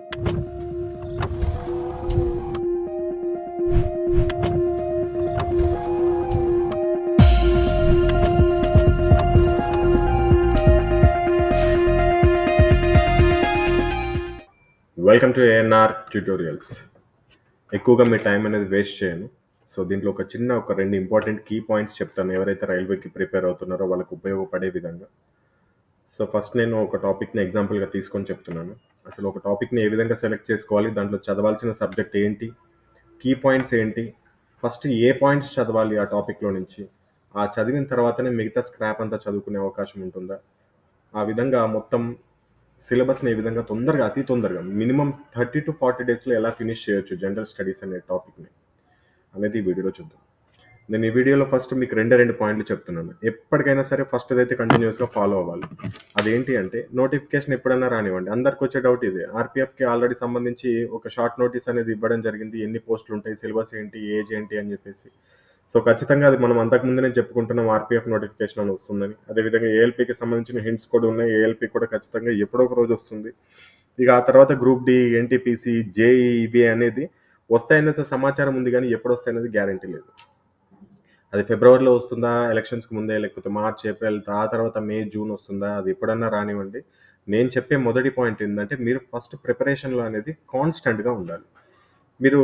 welcome to ANR tutorials ఎక్కువగా మీ time అనేది వేస్ట్ చేయను సో దీంట్లో ఒక చిన్న ఒక రెండు ఇంపార్టెంట్ కీ పాయింట్స్ చెప్తాను ఎవరైతే రైల్వేకి ప్రిపేర్ అవుతున్నారో వాళ్ళకి ఉపయోగపడే విధంగా సో ఫస్ట్ నేను ఒక టాపిక్ని ఎగ్జాంపుల్గా తీసుకొని చెప్తున్నాను అసలు ఒక టాపిక్ని ఏ విధంగా సెలెక్ట్ చేసుకోవాలి దాంట్లో చదవాల్సిన సబ్జెక్ట్ ఏంటి కీ పాయింట్స్ ఏంటి ఫస్ట్ ఏ పాయింట్స్ చదవాలి ఆ టాపిక్లో నుంచి ఆ చదివిన తర్వాతనే మిగతా స్క్రాప్ అంతా చదువుకునే అవకాశం ఉంటుందా ఆ విధంగా మొత్తం సిలబస్ని ఏ విధంగా తొందరగా అతి తొందరగా మినిమం థర్టీ టు ఫార్టీ డేస్లో ఎలా ఫినిష్ చేయొచ్చు జనరల్ స్టడీస్ అనే టాపిక్ని అనేది ఈ వీడియోలో చూద్దాం నేను ఈ వీడియోలో ఫస్ట్ మీకు రెండే రెండు పాయింట్లు చెప్తున్నాను ఎప్పటికైనా సరే ఫస్ట్ అయితే కంటిన్యూస్గా ఫాలో అవ్వాలి అదేంటి అంటే నోటిఫికేషన్ ఎప్పుడైనా రానివ్వండి అందరికి వచ్చే డౌట్ ఇది ఆర్పిఎఫ్కి ఆల్రెడీ సంబంధించి ఒక షార్ట్ నోటీస్ అనేది ఇవ్వడం జరిగింది ఎన్ని పోస్టులు ఉంటాయి సిలబస్ ఏంటి ఏజ్ ఏంటి అని చెప్పేసి సో ఖచ్చితంగా అది మనం అంతకు ముందునే చెప్పుకుంటున్నాం ఆర్పిఎఫ్ నోటిఫికేషన్ అని వస్తుందని అదేవిధంగా ఏఎల్పికి సంబంధించిన హింట్స్ కూడా ఉన్నాయి ఏఎల్పి కూడా ఖచ్చితంగా ఎప్పుడో ఒక రోజు వస్తుంది ఇక ఆ తర్వాత గ్రూప్ డి ఎన్టీపీసీ జేఈ ఇవి అనేది వస్తాయనేది సమాచారం ఉంది కానీ ఎప్పుడు వస్తాయనేది గ్యారంటీ లేదు అది ఫిబ్రవరిలో వస్తుందా ఎలక్షన్స్కి ముందే లేకపోతే మార్చ్ ఏప్రిల్ ఆ తర్వాత మే జూన్ వస్తుందా అది ఎప్పుడన్నా రానివ్వండి నేను చెప్పే మొదటి పాయింట్ ఏంటంటే మీరు ఫస్ట్ ప్రిపరేషన్లో అనేది కాన్స్టెంట్గా ఉండాలి మీరు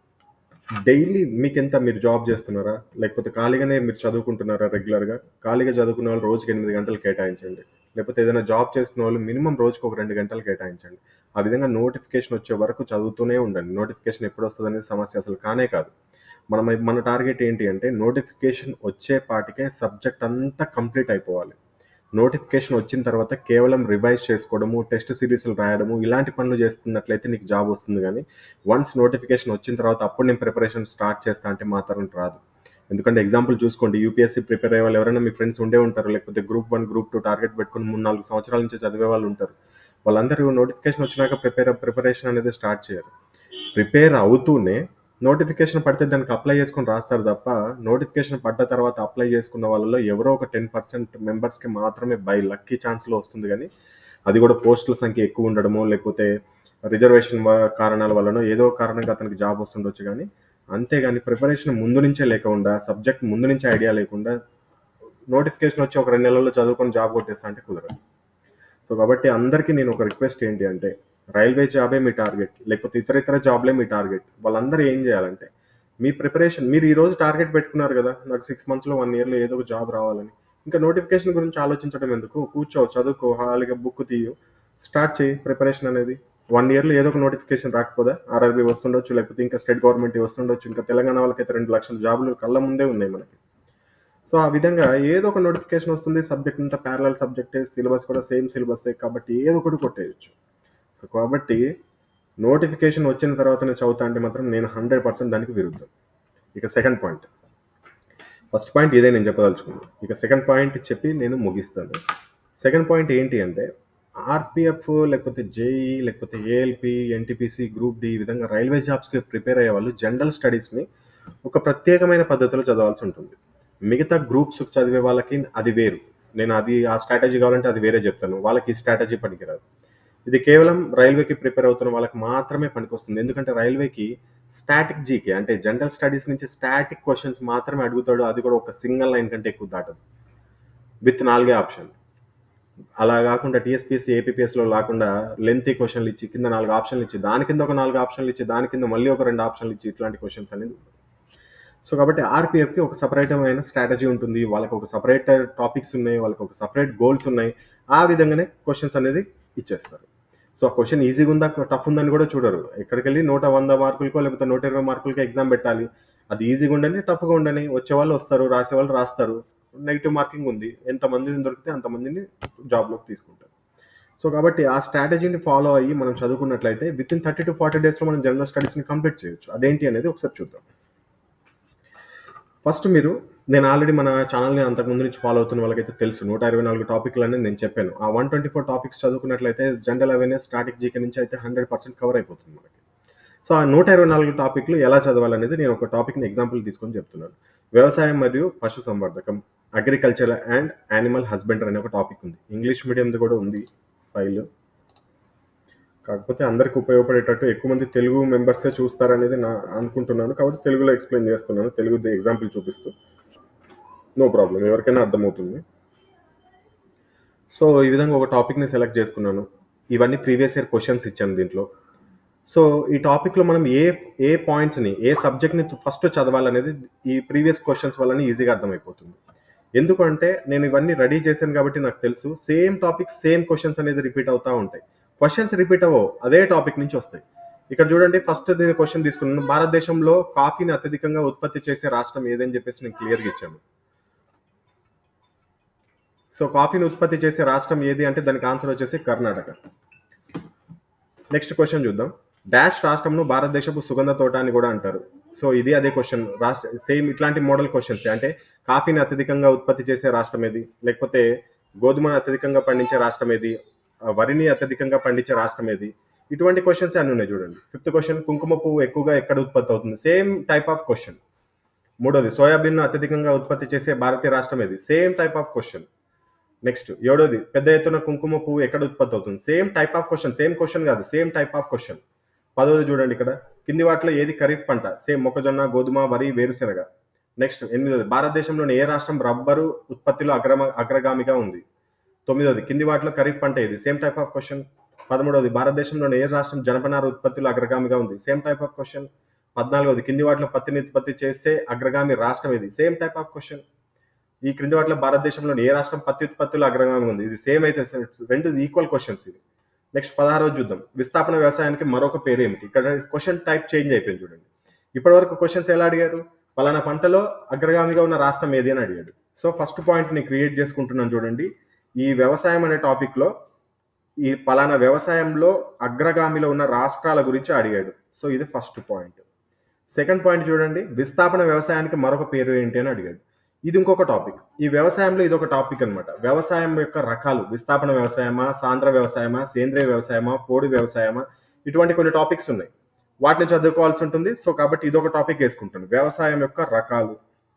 డైలీ మీకు ఎంత మీరు జాబ్ చేస్తున్నారా లేకపోతే ఖాళీగానే మీరు చదువుకుంటున్నారా రెగ్యులర్గా ఖాళీగా చదువుకునే వాళ్ళు రోజుకి ఎనిమిది గంటలు కేటాయించండి లేకపోతే ఏదైనా జాబ్ చేసుకునే వాళ్ళు మినిమం రోజుకి ఒక రెండు గంటలు కేటాయించండి ఆ విధంగా నోటిఫికేషన్ వచ్చే వరకు చదువుతూనే ఉండండి నోటిఫికేషన్ ఎప్పుడు వస్తుంది అనేది సమస్య అసలు కానే కాదు మన మన టార్గెట్ ఏంటి అంటే నోటిఫికేషన్ వచ్చే పాటికే సబ్జెక్ట్ అంతా కంప్లీట్ అయిపోవాలి నోటిఫికేషన్ వచ్చిన తర్వాత కేవలం రివైజ్ చేసుకోవడము టెస్ట్ సిరీస్లు రాయడము ఇలాంటి పనులు చేసుకున్నట్లయితే నీకు జాబ్ వస్తుంది కానీ వన్స్ నోటిఫికేషన్ వచ్చిన తర్వాత అప్పుడు నేను ప్రిపరేషన్ స్టార్ట్ చేస్తా అంటే మాత్రం రాదు ఎందుకంటే ఎగ్జాంపుల్ చూసుకోండి యూపీఎస్సీ ప్రిపేర్ అయ్యే వాళ్ళు ఎవరైనా మీ ఫ్రెండ్స్ ఉండే ఉంటారు లేకపోతే group one group two target పెట్టుకుని మూడు నాలుగు సంవత్సరాల నుంచి చదివే వాళ్ళు ఉంటారు వాళ్ళందరూ నోటిఫికేషన్ వచ్చినాక ప్రిపేర్ ప్రిపరేషన్ అనేది స్టార్ట్ చేయరు ప్రిపేర్ అవుతూనే నోటిఫికేషన్ పడితే దానికి అప్లై చేసుకొని రాస్తారు తప్ప నోటిఫికేషన్ పడ్డ తర్వాత అప్లై చేసుకున్న వాళ్ళలో ఎవరో ఒక టెన్ పర్సెంట్ మెంబర్స్కి మాత్రమే బై లక్కీ ఛాన్స్లో వస్తుంది కానీ అది కూడా పోస్టుల సంఖ్య ఎక్కువ ఉండడమో లేకపోతే రిజర్వేషన్ కారణాల వల్లనో ఏదో కారణంగా అతనికి జాబ్ వస్తుండొచ్చు కానీ అంతేగాని ప్రిపరేషన్ ముందు నుంచే లేకుండా సబ్జెక్ట్ ముందు నుంచే ఐడియా లేకుండా నోటిఫికేషన్ వచ్చి ఒక రెండు నెలల్లో చదువుకొని జాబ్ కొట్టేస్తా అంటే కుదరదు సో కాబట్టి అందరికీ నేను ఒక రిక్వెస్ట్ ఏంటి అంటే రైల్వే జాబే మీ టార్గెట్ లేకపోతే ఇతర ఇతర జాబ్లే మీ టార్గెట్ వాళ్ళందరూ ఏం చేయాలంటే మీ ప్రిపరేషన్ మీరు ఈ రోజు టార్గెట్ పెట్టుకున్నారు కదా నాకు సిక్స్ మంత్స్లో వన్ ఇయర్లో ఏదో ఒక జాబ్ రావాలని ఇంకా నోటిఫికేషన్ గురించి ఆలోచించడం ఎందుకు కూర్చో చదువుకో హాయిగా బుక్ తీయు స్టార్ట్ చేయి ప్రిపరేషన్ అనేది వన్ ఇయర్లో ఏదో ఒక నోటిఫికేషన్ రాకపోదా ఆర్ఆర్బీ వస్తుండొచ్చు లేకపోతే ఇంకా స్టేట్ గవర్నమెంట్ వస్తుండొచ్చు ఇంకా తెలంగాణ వాళ్ళకైతే రెండు లక్షల జాబులు కళ్ళ ముందే ఉన్నాయి మనకి సో ఆ విధంగా ఏదో ఒక నోటిఫికేషన్ వస్తుంది సబ్జెక్ట్ అంతా ప్యారలల్ సబ్జెక్టే సిలబస్ కూడా సేమ్ సిలబస్ కాబట్టి ఏదో ఒకటి కొట్టేయచ్చు సో కాబట్టి నోటిఫికేషన్ వచ్చిన తర్వాత నేను చదువుతా అంటే మాత్రం నేను హండ్రెడ్ పర్సెంట్ దానికి విరుద్ధం ఇక సెకండ్ పాయింట్ ఫస్ట్ పాయింట్ ఇదే నేను చెప్పదలుచుకున్నాను ఇక సెకండ్ పాయింట్ చెప్పి నేను ముగిస్తాను సెకండ్ పాయింట్ ఏంటి అంటే ఆర్పిఎఫ్ లేకపోతే జేఈ లేకపోతే ఏఎల్పి ఎన్టీపీసీ గ్రూప్ డి ఈ విధంగా రైల్వే జాబ్స్కి ప్రిపేర్ అయ్యే వాళ్ళు జనరల్ స్టడీస్ని ఒక ప్రత్యేకమైన పద్ధతిలో చదవాల్సి ఉంటుంది మిగతా గ్రూప్స్ చదివే వాళ్ళకి అది వేరు నేను అది ఆ స్ట్రాటజీ కావాలంటే అది వేరే చెప్తాను వాళ్ళకి ఈ స్ట్రాటజీ పనికిరాదు ఇది కేవలం రైల్వేకి ప్రిపేర్ అవుతున్న వాళ్ళకి మాత్రమే పనికొస్తుంది ఎందుకంటే రైల్వేకి స్టాటిక్ జీకే అంటే జనరల్ స్టడీస్ నుంచి స్టాటిక్ క్వశ్చన్స్ మాత్రమే అడుగుతాడు అది కూడా ఒక సింగిల్ లైన్ కంటే ఎక్కువ దాటదు విత్ నాలుగే ఆప్షన్ అలా కాకుండా టీఎస్పీసీ ఏపీఎస్లో లేకుండా లెంతీ క్వశ్చన్లు ఇచ్చి కింద నాలుగు ఆప్షన్లు ఇచ్చి దాని కింద ఒక నాలుగు ఆప్షన్లు ఇచ్చి దాని కింద మళ్ళీ ఒక రెండు ఆప్షన్లు ఇచ్చి ఇట్లాంటి క్వశ్చన్స్ అనేది సో కాబట్టి ఆర్పిఎఫ్కి ఒక సపరేట్ అయిన స్ట్రాటజీ ఉంటుంది వాళ్ళకి ఒక సపరేట్ టాపిక్స్ ఉన్నాయి వాళ్ళకి ఒక సపరేట్ గోల్స్ ఉన్నాయి ఆ విధంగానే క్వశ్చన్స్ అనేది ఇచ్చేస్తారు సో ఆ క్వశ్చన్ ఈజీగా ఉందా టఫ్ ఉందని కూడా చూడరు ఎక్కడికి వెళ్ళి నూట వంద మార్కులకో లేకపోతే నూట ఇరవై మార్కులకో ఎగ్జామ్ పెట్టాలి అది ఈజీగా ఉండని టఫ్గా ఉండని వచ్చే వాళ్ళు వస్తారు రాసే వాళ్ళు రాస్తారు నెగిటివ్ మార్కింగ్ ఉంది ఎంతమందిని దొరికితే అంతమందిని జాబ్లోకి తీసుకుంటారు సో కాబట్టి ఆ స్ట్రాటజీని ఫాలో అయ్యి మనం చదువుకున్నట్లయితే within thirty to forty డేస్లో మనం జనరల్ స్టడీస్ని కంప్లీట్ చేయొచ్చు అదేంటి అనేది ఒకసారి చూద్దాం ఫస్ట్ మీరు నేను ఆల్రెడీ మన ఛానల్ని అంతకుముందు నుంచి ఫాలో అవుతున్న వాళ్ళకైతే తెలుసు నూట ఇరవై నాలుగు టాపిక్లు అనేది నేను చెప్పాను ఆ వన్ ట్వంటీ ఫోర్ టాపిక్స్ చదువుకున్నట్లయితే జనరల్ అవేర్నెస్ స్టాటిక్ జీకే నుంచి అయితే హండ్రెడ్ పర్సెంట్ కవర్ అయిపోతుంది మనకి సో ఆ నూట ఇరవై నాలుగు టాపిక్లు ఎలా చదవాలనేది నేను ఒక టాపిక్ని ఎగ్జాంపుల్ తీసుకొని చెప్తున్నాను వ్యవసాయం మరియు పశు సంవర్ధకం అగ్రికల్చర్ అండ్ యానిమల్ హస్బెండరీ అనే ఒక టాపిక్ ఉంది ఇంగ్లీష్ మీడియంది కూడా ఉంది ఫైల్ కాకపోతే అందరికి ఉపయోగపడేటట్టు ఎక్కువ మంది తెలుగు మెంబర్సే చూస్తారనేది నా అనుకుంటున్నాను కాబట్టి తెలుగులో ఎక్స్ప్లెయిన్ చేస్తున్నాను తెలుగు ఎగ్జాంపుల్ చూపిస్తూ నో ప్రాబ్లం ఎవరికైనా అర్థమవుతుంది సో ఈ విధంగా ఒక టాపిక్ని సెలెక్ట్ చేసుకున్నాను ఇవన్నీ ప్రీవియస్ ఇయర్ క్వశ్చన్స్ ఇచ్చాను దీంట్లో సో ఈ టాపిక్లో మనం ఏ ఏ పాయింట్స్ని ఏ సబ్జెక్ట్ని ఫస్ట్ చదవాలనేది ఈ ప్రీవియస్ క్వశ్చన్స్ వల్లనే ఈజీగా అర్థమైపోతుంది ఎందుకంటే నేను ఇవన్నీ రెడీ చేశాను కాబట్టి నాకు తెలుసు సేమ్ టాపిక్ సేమ్ క్వశ్చన్స్ అనేది రిపీట్ అవుతూ ఉంటాయి క్వశ్చన్స్ రిపీట్ అవ్వవు అదే టాపిక్ నుంచి వస్తాయి ఇక్కడ చూడండి ఫస్ట్ నేను క్వశ్చన్ తీసుకున్నాను భారతదేశంలో కాఫీని అత్యధికంగా ఉత్పత్తి చేసే రాష్ట్రం ఏదని చెప్పేసి నేను క్లియర్గా ఇచ్చాను సో కాఫీని ఉత్పత్తి చేసే రాష్ట్రం ఏది అంటే దానికి ఆన్సర్ వచ్చేసి కర్ణాటక నెక్స్ట్ క్వశ్చన్ చూద్దాం డాష్ రాష్ట్రంను భారతదేశపు సుగంధ తోట అని కూడా అంటారు సో ఇది అదే క్వశ్చన్ రాష్ట్ర సేమ్ ఇట్లాంటి మోడల్ క్వశ్చన్స్ అంటే కాఫీని అత్యధికంగా ఉత్పత్తి చేసే రాష్ట్రం ఏది లేకపోతే గోధుమను అత్యధికంగా పండించే రాష్ట్రం ఏది ఆ, వరిని అత్యధికంగా పండించే రాష్ట్రం ఏది ఇటువంటి క్వశ్చన్స్ అన్ని ఉన్నాయి చూడండి ఫిఫ్త్ క్వశ్చన్ కుంకుమ పువ్వు ఎక్కువగా ఎక్కడ ఉత్పత్తి అవుతుంది సేమ్ టైప్ ఆఫ్ క్వశ్చన్ మూడోది సోయాబీన్ అత్యధికంగా ఉత్పత్తి చేసే భారతీయ రాష్ట్రం ఏది same type of question next ఏడోది పెద్ద ఎత్తున కుంకుమ పువ్వు ఎక్కడ ఉత్పత్తి అవుతుంది same type of question same question కాదు సేమ్ టైప్ ఆఫ్ క్వశ్చన్ పదోది చూడండి ఇక్కడ కింది వాటిలో ఏది ఖరీఫ్ పంట సేమ్ మొక్కజొన్న గోధుమ వరి వేరుశెనగ నెక్స్ట్ ఎనిమిదోది భారతదేశంలోని ఏ రాష్ట్రం రబ్బరు ఉత్పత్తిలో అగ్రమ అగ్రగామిగా ఉంది తొమ్మిదోది కింది వాటిలో ఖరీఫ్ పంట ఏది సేమ్ టైప్ ఆఫ్ క్వశ్చన్ పదమూడవది భారతదేశంలోని ఏ రాష్ట్రం జనపనార ఉత్పత్తిలో అగ్రగామిగా ఉంది సేమ్ టైప్ ఆఫ్ క్వశ్చన్ పద్నాలుగోది కింది వాటిలో పత్తిని ఉత్పత్తి చేసే అగ్రగామి రాష్ట్రం ఏది సేమ్ టైప్ ఆఫ్ క్వశ్చన్ ఈ క్రింది వాటిలో భారతదేశంలోని ఏ రాష్ట్రం పత్తి ఉత్పత్తిలో అగ్రగామి ఉంది ఇది సేమ్ అయితే రెండు ఈక్వల్ క్వశ్చన్స్ ఇది నెక్స్ట్ పదహారో చూద్దాం విస్థాపన వ్యవసాయానికి మరొక పేరు ఏమిటి ఇక్కడ క్వశ్చన్ టైప్ చేంజ్ అయిపోయింది చూడండి ఇప్పటివరకు క్వశ్చన్స్ ఎలా అడిగారు పలానా పంటలో అగ్రగామిగా ఉన్న రాష్ట్రం ఏది అని అడిగాడు సో ఫస్ట్ పాయింట్ ని క్రియేట్ చేసుకుంటున్నాను చూడండి ఈ వ్యవసాయం అనే టాపిక్ లో ఈ పలానా వ్యవసాయంలో అగ్రగామిలో ఉన్న రాష్ట్రాల గురించి అడిగాడు సో ఇది ఫస్ట్ పాయింట్ సెకండ్ పాయింట్ చూడండి విస్థాపన వ్యవసాయానికి మరొక పేరు ఏంటి అని అడిగాడు ఇది ఇంకొక టాపిక్ ఈ వ్యవసాయంలో ఇది ఒక టాపిక్ అన్నమాట వ్యవసాయం యొక్క రకాలు విస్థాపన వ్యవసాయమా సాంద్ర వ్యవసాయమా సేంద్రియ వ్యవసాయమా పోడు వ్యవసాయమా ఇటువంటి కొన్ని టాపిక్స్ ఉన్నాయి వాటిని చదువుకోవాల్సి ఉంటుంది సో కాబట్టి ఇది ఒక టాపిక్ వేసుకుంటాను వ్యవసాయం యొక్క రకాలు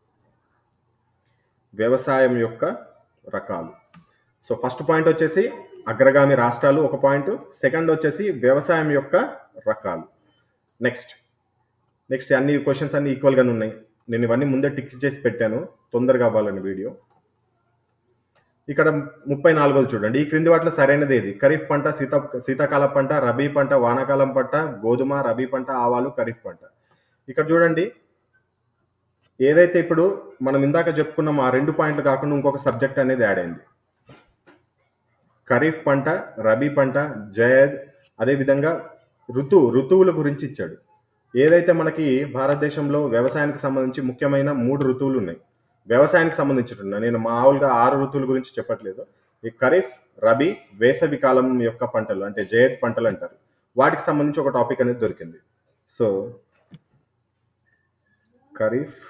వ్యవసాయం యొక్క రకాలు సో ఫస్ట్ పాయింట్ వచ్చేసి అగ్రగామి రాష్ట్రాలు ఒక పాయింట్ సెకండ్ వచ్చేసి వ్యవసాయం యొక్క రకాలు నెక్స్ట్ నెక్స్ట్ అన్ని క్వశ్చన్స్ అన్ని ఈక్వల్గానే ఉన్నాయి నేను ఇవన్నీ ముందే టిక్ చేసి పెట్టాను తొందరగా అవ్వాలని వీడియో ఇక్కడ ముప్పై నాలుగోది చూడండి ఈ క్రింది వాటిలో సరైనది ఏది ఖరీఫ్ పంట శీత శీతాకాల పంట రబీ పంట వానాకాలం పంట గోధుమ రబీ పంట ఆవాలు ఖరీఫ్ పంట ఇక్కడ చూడండి ఏదైతే ఇప్పుడు మనం ఇందాక చెప్పుకున్నాం ఆ రెండు పాయింట్లు కాకుండా ఇంకొక సబ్జెక్ట్ అనేది యాడ్ అయింది ఖరీఫ్ పంట రబీ పంట జయద్ అదేవిధంగా ఋతువు ఋతువుల గురించి ఇచ్చాడు ఏదైతే మనకి భారతదేశంలో వ్యవసాయానికి సంబంధించి ముఖ్యమైన మూడు ఋతువులు ఉన్నాయి వ్యవసాయానికి సంబంధించిన నేను మామూలుగా ఆరు ఋతువుల గురించి చెప్పట్లేదు ఈ ఖరీఫ్ రబీ వేసవి కాలం యొక్క పంటలు అంటే జయద్ పంటలు అంటారు వాటికి సంబంధించి ఒక టాపిక్ అనేది దొరికింది సో ఖరీఫ్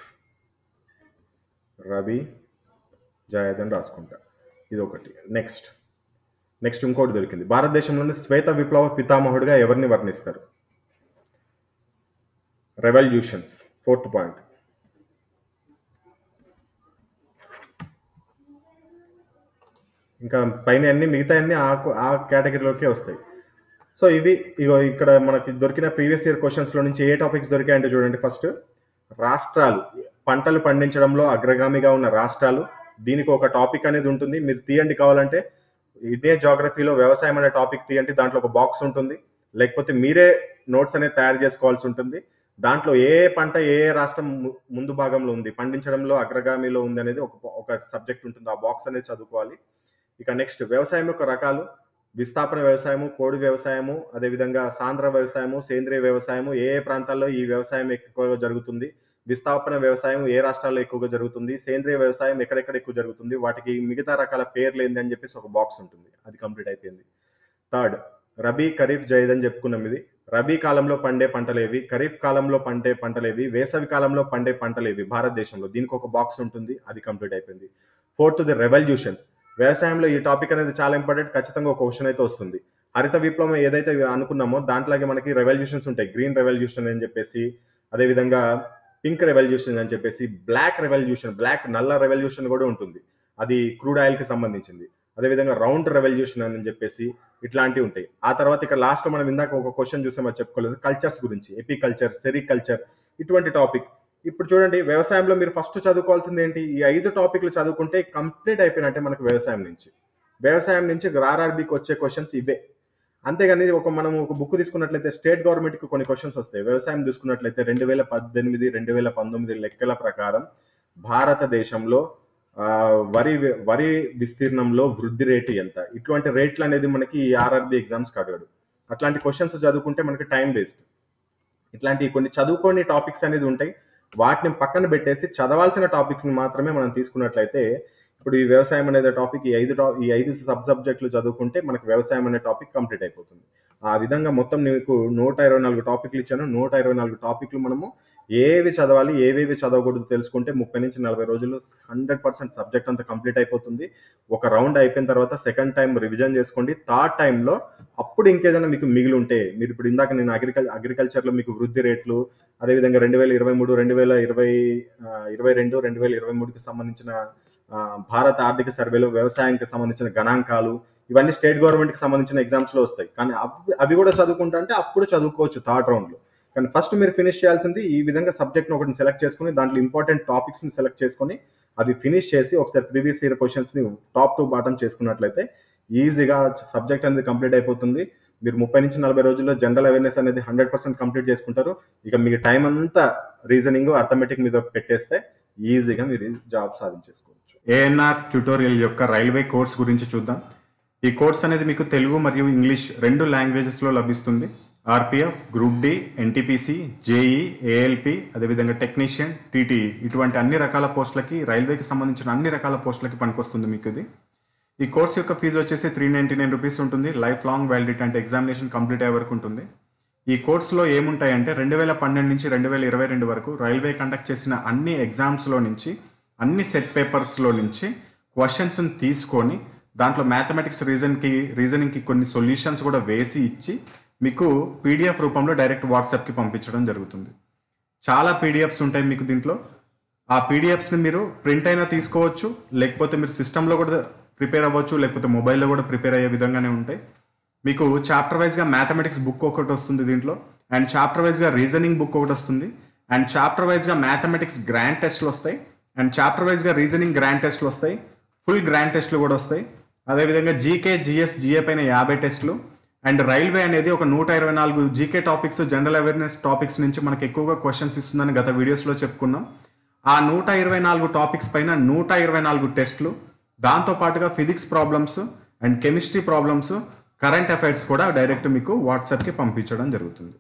రబీ జాయద్ అని రాసుకుంటా ఇది ఒకటి నెక్స్ట్ నెక్స్ట్ ఇంకోటి దొరికింది భారతదేశంలోని శ్వేత విప్లవ పితామహుడిగా ఎవరిని వర్ణిస్తారు రెవల్యూషన్స్ ఫోర్త్ పాయింట్ ఇంకా పైన అన్ని మిగతా అన్ని ఆ ఆ కేటగిరీలోకే వస్తాయి సో ఇవి ఇగో ఇక్కడ మనకి దొరికిన ప్రీవియస్ ఇయర్ క్వశ్చన్స్లో నుంచి ఏ టాపిక్స్ దొరికాయంటే చూడండి ఫస్ట్ రాష్ట్రాలు పంటలు పండించడంలో అగ్రగామిగా ఉన్న రాష్ట్రాలు దీనికి ఒక టాపిక్ అనేది ఉంటుంది మీరు తీయండి కావాలంటే ఇదే జాగ్రఫీలో వ్యవసాయం అనే టాపిక్ తీయండి దాంట్లో ఒక బాక్స్ ఉంటుంది లేకపోతే మీరే నోట్స్ అనేది తయారు చేసుకోవాల్సి ఉంటుంది దాంట్లో ఏ పంట ఏ రాష్ట్రం ము- ముందు భాగంలో ఉంది పండించడంలో అగ్రగామిలో ఉంది అనేది ఒక ఒక సబ్జెక్ట్ ఉంటుంది ఆ బాక్స్ అనేది చదువుకోవాలి ఇక నెక్స్ట్ వ్యవసాయం యొక్క రకాలు విస్థాపన వ్యవసాయము కోడి వ్యవసాయము అదేవిధంగా సాంద్ర వ్యవసాయము సేంద్రియ వ్యవసాయము ఏ ఏ ప్రాంతాల్లో ఈ వ్యవసాయం ఎక్కువగా జరుగుతుంది విస్థాపన వ్యవసాయం ఏ రాష్ట్రాల్లో ఎక్కువగా జరుగుతుంది సేంద్రియ వ్యవసాయం ఎక్కడెక్కడ ఎక్కువ జరుగుతుంది వాటికి మిగతా రకాల పేర్లు ఏంది అని చెప్పేసి ఒక బాక్స్ ఉంటుంది అది కంప్లీట్ అయిపోయింది థర్డ్ రబీ ఖరీఫ్ జైద్ అని చెప్పుకున్నాం ఇది రబీ కాలంలో పండే పంటలేవి ఖరీఫ్ కాలంలో పండే పంటలేవి వేసవి కాలంలో పండే పంటలేవి భారతదేశంలో దీనికి ఒక బాక్స్ ఉంటుంది అది కంప్లీట్ అయిపోయింది ఫోర్త్ ది రెవల్యూషన్స్ వ్యవసాయంలో ఈ టాపిక్ అనేది చాలా ఇంపార్టెంట్ ఖచ్చితంగా ఒక క్వశ్చన్ అయితే వస్తుంది హరిత విప్లవం ఏదైతే అనుకున్నామో దాంట్లాగే మనకి రెవల్యూషన్స్ ఉంటాయి గ్రీన్ రెవల్యూషన్ అని చెప్పేసి అదేవిధంగా పింక్ రెవల్యూషన్ అని చెప్పేసి బ్లాక్ రెవల్యూషన్ బ్లాక్ నల్ల రెవల్యూషన్ కూడా ఉంటుంది అది క్రూడ్ ఆయిల్ కి సంబంధించింది అదేవిధంగా రౌండ్ రెవల్యూషన్ అని చెప్పేసి ఇట్లాంటివి ఉంటాయి ఆ తర్వాత ఇక్కడ లాస్ట్లో మనం ఇందాక ఒక క్వశ్చన్ చూసాం అది చెప్పుకోలేదు కల్చర్స్ గురించి ఎపీ కల్చర్ సెరీ కల్చర్ ఇటువంటి టాపిక్ ఇప్పుడు చూడండి వ్యవసాయంలో మీరు ఫస్ట్ చదువుకోవాల్సింది ఏంటి ఈ ఐదు టాపిక్లు చదువుకుంటే కంప్లీట్ అయిపోయినట్టే మనకు వ్యవసాయం నుంచి వ్యవసాయం నుంచి ఆర్ఆర్బికి వచ్చే క్వశ్చన్స్ ఇవే అంతేగాని ఒక మనం ఒక బుక్ తీసుకున్నట్లయితే స్టేట్ గవర్నమెంట్కి కొన్ని క్వశ్చన్స్ వస్తాయి వ్యవసాయం తీసుకున్నట్లయితే రెండు వేల పద్దెనిమిది రెండు వేల పంతొమ్మిది లెక్కల ప్రకారం భారతదేశంలో ఆ, వరి వరి విస్తీర్ణంలో వృద్ధి రేటు ఎంత ఇటువంటి రేట్లు అనేది మనకి ఈ ఆర్ఆర్బి ఎగ్జామ్స్ అడగడు అట్లాంటి క్వశ్చన్స్ చదువుకుంటే మనకి టైం వేస్ట్ ఇట్లాంటి కొన్ని చదువుకోని టాపిక్స్ అనేది ఉంటాయి వాటిని పక్కన పెట్టేసి చదవాల్సిన టాపిక్స్ని మాత్రమే మనం తీసుకున్నట్లయితే ఇప్పుడు ఈ వ్యవసాయం అనేది టాపిక్ ఈ ఐదు టా- ఈ ఐదు సబ్ సబ్జెక్టులు చదువుకుంటే మనకు వ్యవసాయం అనే టాపిక్ కంప్లీట్ అయిపోతుంది ఆ విధంగా మొత్తం నీకు నూట ఇరవై నాలుగు టాపిక్లు ఇచ్చాను నూట ఇరవై నాలుగు టాపిక్లు మనము ఏవి చదవాలి ఏవేవి చదవకూడదు తెలుసుకుంటే ముప్పై నుంచి నలభై రోజుల్లో హండ్రెడ్ పర్సెంట్ సబ్జెక్ట్ అంతా కంప్లీట్ అయిపోతుంది ఒక రౌండ్ అయిపోయిన తర్వాత సెకండ్ టైం రివిజన్ చేసుకోండి థర్డ్ టైంలో అప్పుడు ఇంకేదైనా మీకు మిగిలి ఉంటే మీరు ఇప్పుడు ఇందాక నేను అగ్రికల్ అగ్రికల్చర్లో మీకు వృద్ధి రేట్లు అదేవిధంగా రెండు వేల ఇరవై మూడు రెండు వేల ఇరవై ఆ, ఇరవై రెండు రెండు వేల ఇరవై మూడుకి సంబంధించిన ఆ, భారత ఆర్థిక సర్వేలో వ్యవసాయానికి సంబంధించిన గణాంకాలు ఇవన్నీ స్టేట్ గవర్నమెంట్కి సంబంధించిన ఎగ్జామ్స్లో వస్తాయి కానీ అవి అవి కూడా చదువుకుంటా అంటే అప్పుడు చదువుకోవచ్చు థర్డ్ రౌండ్లో కానీ ఫస్ట్ మీరు ఫినిష్ చేయాల్సింది ఈ విధంగా సబ్జెక్ట్ని ఒకటి సెలెక్ట్ చేసుకుని దాంట్లో ఇంపార్టెంట్ టాపిక్స్ని సెలెక్ట్ చేసుకొని అవి ఫినిష్ చేసి ఒకసారి ప్రీవియస్ ఇయర్ క్వశ్చన్స్ని టాప్ టు బాటమ్ చేసుకున్నట్లయితే ఈజీగా సబ్జెక్ట్ అనేది కంప్లీట్ అయిపోతుంది మీరు ముప్పై నుంచి నలభై రోజుల్లో జనరల్ అవేర్నెస్ అనేది హండ్రెడ్ పర్సెంట్ కంప్లీట్ చేసుకుంటారు ఇక మీ టైం అంతా రీజనింగ్ అర్థమెటిక్ మీద పెట్టేస్తే ఈజీగా మీరు జాబ్ సాధించేసుకోవచ్చు ఏఎన్ఆర్ ట్యూటోరియల్ యొక్క రైల్వే కోర్స్ గురించి చూద్దాం ఈ కోర్స్ అనేది మీకు తెలుగు మరియు ఇంగ్లీష్ రెండు లాంగ్వేజెస్లో లభిస్తుంది RPF group D NTPC JE ALP అదేవిధంగా టెక్నీషియన్ టీటీఈ ఇటువంటి అన్ని రకాల పోస్టులకి రైల్వేకి సంబంధించిన అన్ని రకాల పోస్టులకి పనికొస్తుంది మీకు ఇది ఈ కోర్స్ యొక్క ఫీజు వచ్చేసి త్రీ నైంటీ నైన్ రూపీస్ ఉంటుంది లైఫ్ లాంగ్ వ్యాలిడిటీ అంటే ఎగ్జామినేషన్ కంప్లీట్ అయ్యే వరకు ఉంటుంది ఈ కోర్సులో ఏముంటాయంటే రెండు వేల పన్నెండు నుంచి రెండు వేల ఇరవై రెండు వరకు రైల్వే కండక్ట్ చేసిన అన్ని ఎగ్జామ్స్లో నుంచి అన్ని సెట్ పేపర్స్లో నుంచి క్వశ్చన్స్ని తీసుకొని దాంట్లో మ్యాథమెటిక్స్ రీజన్కి రీజనింగ్కి కొన్ని సొల్యూషన్స్ కూడా వేసి ఇచ్చి మీకు పీడిఎఫ్ రూపంలో డైరెక్ట్ వాట్సాప్కి పంపించడం జరుగుతుంది చాలా పీడిఎఫ్స్ ఉంటాయి మీకు దీంట్లో ఆ పీడిఎఫ్స్ని మీరు ప్రింట్ అయినా తీసుకోవచ్చు లేకపోతే మీరు సిస్టంలో కూడా ప్రిపేర్ అవ్వచ్చు లేకపోతే మొబైల్లో కూడా ప్రిపేర్ అయ్యే విధంగానే ఉంటాయి మీకు చాప్టర్ వైజ్గా మ్యాథమెటిక్స్ బుక్ ఒకటి వస్తుంది దీంట్లో అండ్ చాప్టర్ వైజ్గా రీజనింగ్ బుక్ ఒకటి వస్తుంది అండ్ చాప్టర్ వైజ్గా మ్యాథమెటిక్స్ గ్రాండ్ టెస్ట్లు వస్తాయి అండ్ చాప్టర్ వైజ్గా రీజనింగ్ గ్రాండ్ టెస్ట్లు వస్తాయి ఫుల్ గ్రాండ్ టెస్ట్లు కూడా వస్తాయి అదేవిధంగా జీకే జిఎస్ జిఏ పైన యాభై టెస్టులు అండ్ రైల్వే అనేది ఒక నూట ఇరవై నాలుగు GK topics general awareness topics నుంచి మనకి ఎక్కువగా క్వశ్చన్స్ ఇస్తుందని గత వీడియోస్లో చెప్పుకున్నాం ఆ నూట ఇరవై నాలుగు టాపిక్స్ పైన నూట ఇరవై నాలుగు టెస్టులు దాంతో పాటుగా physics problems and chemistry problems current affairs కూడా డైరెక్ట్ మీకు వాట్సాప్కి పంపించడం జరుగుతుంది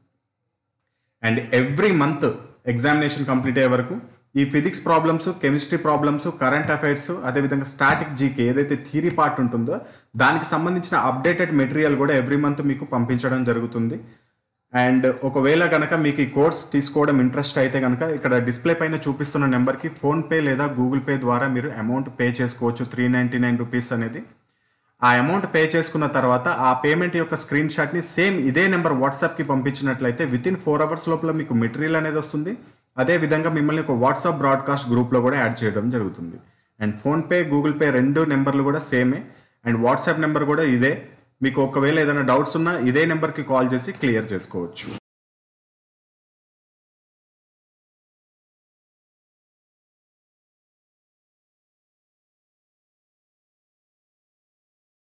and every month examination complete అయ్యే వరకు ఈ physics problems chemistry problems current affairs అదేవిధంగా స్టాటిక్ జీకే ఏదైతే థీరీ పార్ట్ ఉంటుందో దానికి సంబంధించిన అప్డేటెడ్ మెటీరియల్ కూడా ఎవ్రీ మంత్ మీకు పంపించడం జరుగుతుంది అండ్ ఒకవేళ కనుక మీకు ఈ కోర్స్ తీసుకోవడం ఇంట్రెస్ట్ అయితే కనుక ఇక్కడ డిస్ప్లే పైన చూపిస్తున్న నెంబర్కి ఫోన్పే లేదా గూగుల్ పే ద్వారా మీరు అమౌంట్ పే చేసుకోవచ్చు త్రీ నైంటీ నైన్ రూపీస్ అనేది ఆ అమౌంట్ పే చేసుకున్న తర్వాత ఆ పేమెంట్ యొక్క స్క్రీన్ షాట్ని సేమ్ ఇదే నెంబర్ వాట్సాప్కి పంపించినట్లయితే విత్ ఇన్ ఫోర్ అవర్స్ లోపల మీకు మెటీరియల్ అనేది వస్తుంది అదే విధంగా మిమ్మల్ని ఒక వాట్సాప్ బ్రాడ్కాస్ట్ గ్రూప్లో కూడా యాడ్ చేయడం జరుగుతుంది అండ్ ఫోన్పే గూగుల్ పే రెండు నెంబర్లు కూడా సేమే అండ్ వాట్సాప్ నెంబర్ కూడా ఇదే మీకు ఒకవేళ ఏదైనా డౌట్స్ ఉన్నా ఇదే నెంబర్కి కాల్ చేసి క్లియర్ చేసుకోవచ్చు